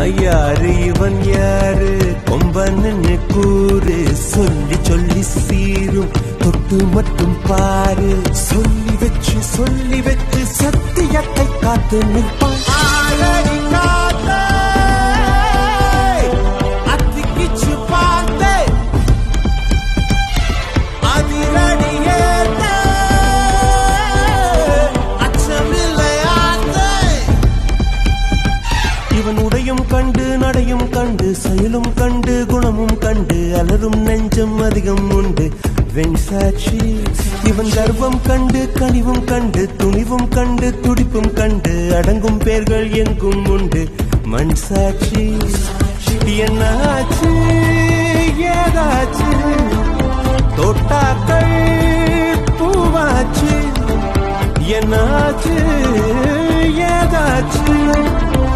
யாரு இவன் யாரு கொம்பன்னு கூறு சொல்லி சொல்லி சீரும் தொட்டு மட்டும் பாரு சொல்லி வச்சு சொல்லி வச்சு சத்தியத்தை காத்து நிற்பான் ஆளடி காத்தே, அத்திக்கிச்சு பார்த்தே, அதிரடி ஏத்தே, அச்சமில்லை ஆத்தே. இவன் உடையும் கண்டு நடையும் கண்டு செயலும் கண்டு குணமும் கண்டு அலரும் நெஞ்சம் அதிகம் உண்டு வெண்சாட்சி இவன் கர்வம் கண்டு கனிவும் கண்டு துணிவும் கண்டு துடிப்பும் கண்டு அடங்கும் பேர்கள் எங்கும் உண்டு மண் சாட்சி என்னாச்சு ஏதாச்சு தோட்டாக்கள் பூவாச்சு என்னாச்சு ஏதாச்சு